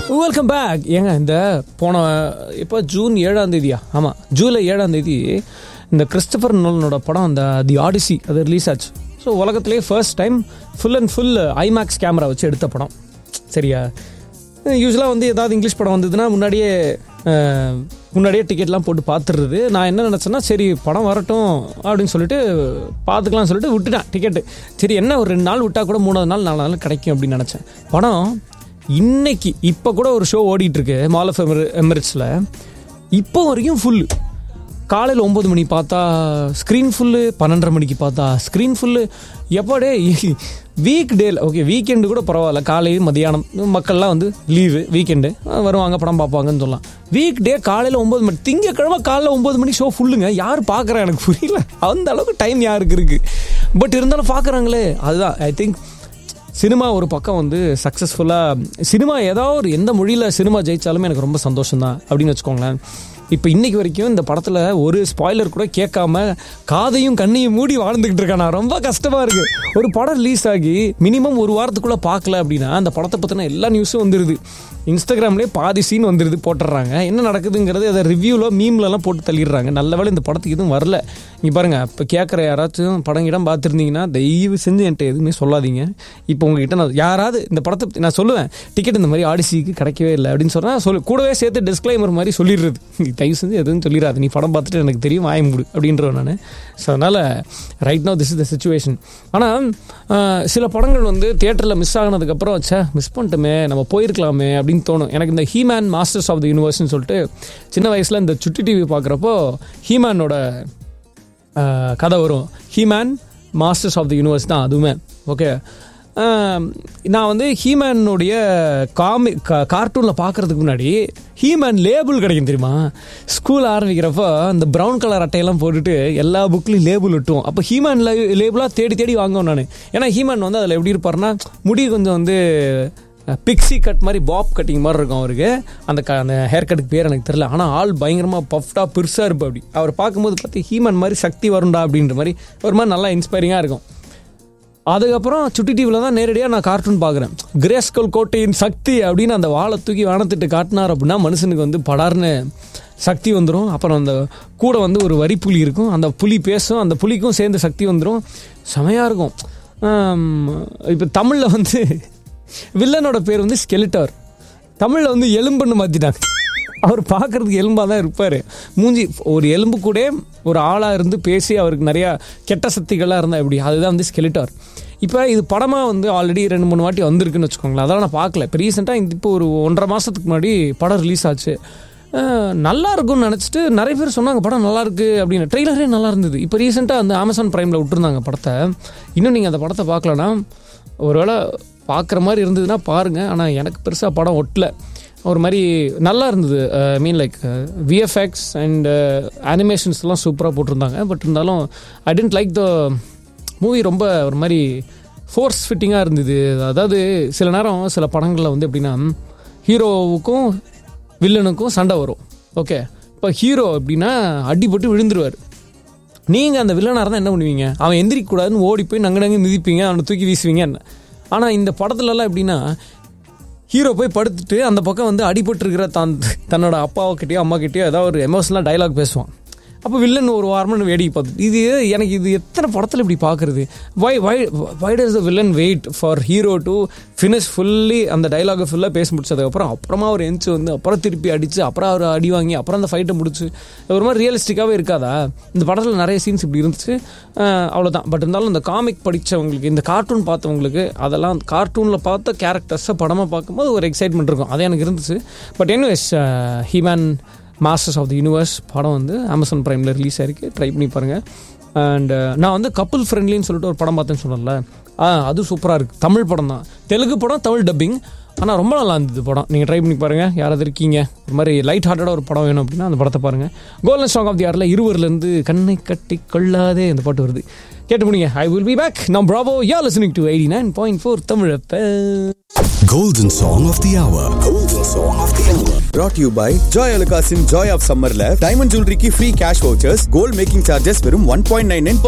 Welcome back ஏங்க இந்த போன இப்போ ஜூன் ஏழாம் தேதியா ஆமாம் ஜூலை ஏழாம் தேதி இந்த கிறிஸ்டபர் நோலனோட படம் அந்த தி ஆடிசி அது ரிலீஸ் ஆச்சு ஸோ உலகத்திலேயே first time full and full IMAX camera வச்சு எடுத்த படம் சரியா யூஸ்வலாக வந்து ஏதாவது இங்கிலீஷ் படம் வந்ததுன்னா முன்னாடியே அஹ், முன்னாடியே டிக்கெட்லாம் போட்டு பார்த்துடுறது நான் என்ன நினச்சேன்னா சரி படம் வரட்டும் அப்படின்னு சொல்லிட்டு பார்த்துக்கலாம்னு சொல்லிட்டு விட்டுட்டேன் டிக்கெட்டு சரி என்ன ஒரு ரெண்டு நாள் விட்டால் கூட மூணாவது நாள் நாலு நாள் கிடைக்கும் அப்படின்னு நினச்சேன் படம் இன்னைக்கு இப்போ கூட ஒரு ஷோ ஓடிட்டு இருக்கு மால் ஆஃப் எமிர எமிரேட்ஸில் இப்போ வரைக்கும் ஃபுல்லு காலையில் ஒம்பது மணி பார்த்தா ஸ்க்ரீன் ஃபுல்லு பன்னெண்டரை மணிக்கு பார்த்தா ஸ்க்ரீன் ஃபுல்லு எப்போடே வீக் டேல ஓகே வீக்கெண்டு கூட பரவாயில்ல காலை மதியானம் மக்கள்லாம் வந்து லீவு வீக்கெண்டு வருவாங்க படம் பார்ப்பாங்கன்னு சொல்லலாம் வீக் டே காலையில் ஒம்பது மணி திங்கக்கிழமை காலைல ஒம்பது மணி ஷோ ஃபுல்லுங்க யார் பார்க்குறா எனக்கு புரியல அந்த அளவுக்கு டைம் யாருக்கு இருக்குது பட் இருந்தாலும் பார்க்குறாங்களே அதுதான் ஐ திங்க் சினிமா ஒரு பக்கம் வந்து சக்ஸஸ்ஃபுல்லாக சினிமா ஏதாவது ஒரு எந்த மொழியில் சினிமா ஜெயிச்சாலுமே எனக்கு ரொம்ப சந்தோஷம் தான் அப்படின்னு வச்சுக்கோங்களேன் இப்போ இன்னைக்கு வரைக்கும் இந்த படத்தில் ஒரு ஸ்பாய்லர் கூட கேட்காம காதையும் கண்ணையும் மூடி வாழ்ந்துக்கிட்டு இருக்கேன் நான் ரொம்ப கஷ்டமாக இருக்குது ஒரு படம் ரிலீஸ் ஆகி மினிமம் ஒரு வாரத்துக்குள்ளே பார்க்கல அப்படின்னா அந்த படத்தை பற்றின எல்லா நியூஸும் வந்துடுது இன்ஸ்டாகிராம்லேயே பாதி சீன் வந்துடுது போட்டுடுறாங்க என்ன நடக்குதுங்கிறது அதை ரிவ்யூவில் மீம்லலாம் போட்டு தள்ளிடுறாங்க நல்ல வேளை இந்த படத்துக்கு எதுவும் வரல இங்கே பாருங்கள் இப்போ கேட்குற யாராச்சும் படம் இடம் பார்த்துருந்தீங்கன்னா தயவு செஞ்சு என்கிட்ட எதுவுமே சொல்லாதீங்க இப்போ உங்ககிட்ட நான் யாராவது இந்த படத்தை பத்தி நான் சொல்லுவேன் டிக்கெட் இந்த மாதிரி ஆடிசிக்கு கிடைக்கவே இல்லை அப்படின்னு சொன்னால் சொல்லு கூடவே சேர்த்து டிஸ்க்ளைமர் மாதிரி சொல்லிடுறது நீ தயவு செஞ்சு எதுவும் சொல்லிடாது நீ படம் பார்த்துட்டு எனக்கு தெரியும் வாய மூடு அப்படின்றவன் நான் ஸோ அதனால் right no this is the situation ஆனால் சில படங்கள் வந்து தியேட்டரில் மிஸ் ஆகினதுக்கப்புறம் ச்சே மிஸ் பண்ணிட்டோமே நம்ம போயிருக்கலாமே அப்படின்னு தோணும் எனக்கு இந்த ஹீமேன் மாஸ்டர்ஸ் ஆஃப் த யூனிவர்ஸ்னு சொல்லிட்டு சின்ன வயசில் இந்த சுட்டி டிவி பார்க்குறப்போ ஹீமேனோட ஆஹ் கதை வரும் He Man Masters of the Universe தான் அதுவுமே ஓகே நான் வந்து ஹீமேனுடைய காமி கார்ட்டூனில் பார்க்குறதுக்கு முன்னாடி ஹீமேன் லேபிள் கிடைக்கும் தெரியுமா ஸ்கூல் ஆரம்பிக்கிறப்போ அந்த ப்ரௌன் கலர் அட்டையெல்லாம் போட்டுட்டு எல்லா புக்லையும் லேபிள் ஒட்டுவோம் அப்போ ஹீமேன் லேபிளாக தேடி தேடி வாங்குவேன் நான் ஏன்னா ஹீமேன் வந்து அதில் எப்படி இருப்பாருன்னா முடி கொஞ்சம் வந்து பிக்ஸி கட் மாதிரி பாப் கட்டிங் மாதிரி இருக்கும் அவருக்கு அந்த க அந்த ஹேர் கட்டுக்கு பேர் எனக்கு தெரியல ஆனால் ஆள் பயங்கரமாக பஃப்டாக பெருசாக இருப்பா அப்படி அவர் பார்க்கும்போது பார்த்து ஹீமன் மாதிரி சக்தி வரும்டா அப்படின்ற மாதிரி ஒரு மாதிரி நல்லா இன்ஸ்பைரிங்காக இருக்கும் அதுக்கப்புறம் சுட்டி டிவியில் தான் நேரடியாக நான் கார்ட்டூன் பார்க்குறேன் கிரேஸ்கல் கோட்டையின் சக்தி அப்படின்னு அந்த வாழை தூக்கி வானத்திட்டு காட்டினார் அப்படின்னா மனுஷனுக்கு வந்து படார்னு சக்தி வந்துடும் அப்புறம் அந்த கூட வந்து ஒரு வரி புலி இருக்கும் அந்த புலி பேசும் அந்த புலிக்கும் சேர்ந்து சக்தி வந்துடும் செமையாக இருக்கும் இப்போ தமிழில் வந்து வில்லனோட பேர் வந்து ஸ்கெலிட்டார் தமிழில் வந்து எலும்புன்னு மாற்றிட்டாங்க அவர் பார்க்குறதுக்கு எலும்பாக தான் இருப்பார் மூஞ்சி ஒரு எலும்பு கூட ஒரு ஆளாக இருந்து பேசி அவருக்கு நிறையா கெட்ட சக்திகளாக இருந்தால் எப்படி அதுதான் வந்து ஸ்கெலிட்டார் இப்போ இது படமாக வந்து ஆல்ரெடி ரெண்டு மூணு வாட்டி வந்திருக்குன்னு வச்சுக்கோங்களேன் அதெல்லாம் நான் பார்க்கல இப்போ ரீசெண்டாக இந்த இப்போ ஒரு ஒன்றரை மாதத்துக்கு முன்னாடி படம் ரிலீஸ் ஆச்சு அஹ் நல்லா இருக்கும்னு நினச்சிட்டு நிறைய பேர் சொன்னாங்க படம் நல்லா இருக்கு அப்படின்னு ட்ரெய்லரே நல்லா இருந்தது இப்போ ரீசெண்டாக அந்த அமேசான் ப்ரைமில் விட்டுருந்தாங்க படத்தை இன்னும் நீங்கள் அந்த படத்தை பார்க்கலனா ஒருவேளை பார்க்குற மாதிரி இருந்ததுன்னா பாருங்கள் ஆனால் எனக்கு பெருசாக படம் ஒட்டல ஒரு மாதிரி நல்லா இருந்தது மீன் லைக் விஎஃப்எக்ஸ் அண்ட் அனிமேஷன்ஸ்லாம் சூப்பராக போட்டிருந்தாங்க பட் இருந்தாலும் I tend like the movie ரொம்ப ஒரு மாதிரி ஃபோர்ஸ் ஃபிட்டிங்காக இருந்தது அதாவது சில நேரம் சில படங்களில் வந்து எப்படின்னா ஹீரோவுக்கும் வில்லனுக்கும் சண்டை வரும் ஓகே இப்போ ஹீரோ எப்படின்னா அடிபட்டு விழுந்துருவார் நீங்கள் அந்த வில்லனாக இருந்தால் என்ன பண்ணுவீங்க அவன் எந்திரிக்க கூடாதுன்னு ஓடி போய் நங்க நங்க மிதிப்பீங்க அவனை தூக்கி வீசுவீங்க ஆனால் இந்த படத்துலலாம் எப்படின்னா ஹீரோ போய் படுத்துட்டு அந்த பக்கம் வந்து அடிபட்டிருக்கிற தான் தன்னோட அப்பாவுக்கிட்டயோ அம்மா கிட்டயோ ஏதாவது ஒரு எமோஷனலாக டைலாக் பேசுவான் அப்போ வில்லன் ஒரு வாரமாக வேடிக்கை பார்த்து இது எனக்கு இது எத்தனை படத்தில் இப்படி பார்க்குறது why why why does the villain wait for hero to finish fully அந்த டைலாகை ஃபுல்லாக பேசி முடிச்சதுக்கப்புறம் அப்புறமா அவர் எந்திச்சு வந்து அப்புறம் திருப்பி அடித்து அப்புறம் அவர் அடி வாங்கி அப்புறம் அந்த ஃபைட்டை முடிச்சு ஒரு மாதிரி ரியலிஸ்டிக்காகவே இருக்காதா இந்த படத்தில் நிறைய சீன்ஸ் இப்படி இருந்துச்சு அஹ் அவ்வளவுதான் பட் இருந்தாலும் இந்த காமிக் படித்தவங்களுக்கு இந்த கார்ட்டூன் பார்த்தவங்களுக்கு அதெல்லாம் கார்ட்டூனில் பார்த்த கேரக்டர்ஸை படமாக பார்க்கும்போது ஒரு எக்ஸைட்மெண்ட் இருக்கும் அது எனக்கு இருந்துச்சு but anyways He Man Masters of the Universe படம் வந்து அமேசான் ப்ரைமில் ரிலீஸ் ஆயிருக்கு ட்ரை பண்ணி பாருங்கள் அண்ட் நான் வந்து கப்புள் ஃப்ரெண்ட்லின்னு சொல்லிட்டு ஒரு படம் பார்த்தேன்னு சொன்னேன்ல ஆ அது சூப்பராக இருக்குது தமிழ் படம் தான் தெலுங்கு படம் தமிழ் டப்பிங் ஆனால் ரொம்ப நல்லா இருந்தது படம் நீங்கள் ட்ரை பண்ணி பாருங்கள் யாராவது இருக்கீங்க ஒரு மாதிரி லைட் ஹார்ட்டடாக ஒரு படம் வேணும் அப்படின்னா அந்த படத்தை பாருங்கள் கோல்டன் சாங் ஆஃப் தி யாரில் இருவர்லேருந்து கண்ணை கட்டி கொள்ளாதே இந்த பாட்டு வருது கேட்டு முடியுங்க ஐ வில் பி பேக் நம் bravo you're listening to eighty nine point four Tamil Golden Song of the Hour. Golden Song of the Hour. brought to you by Joy Alukasin Joy of Summerல டைமண்ட் ஜுவல்லரிக்கு free cash vouchers gold making charges வெறும் one point nine nine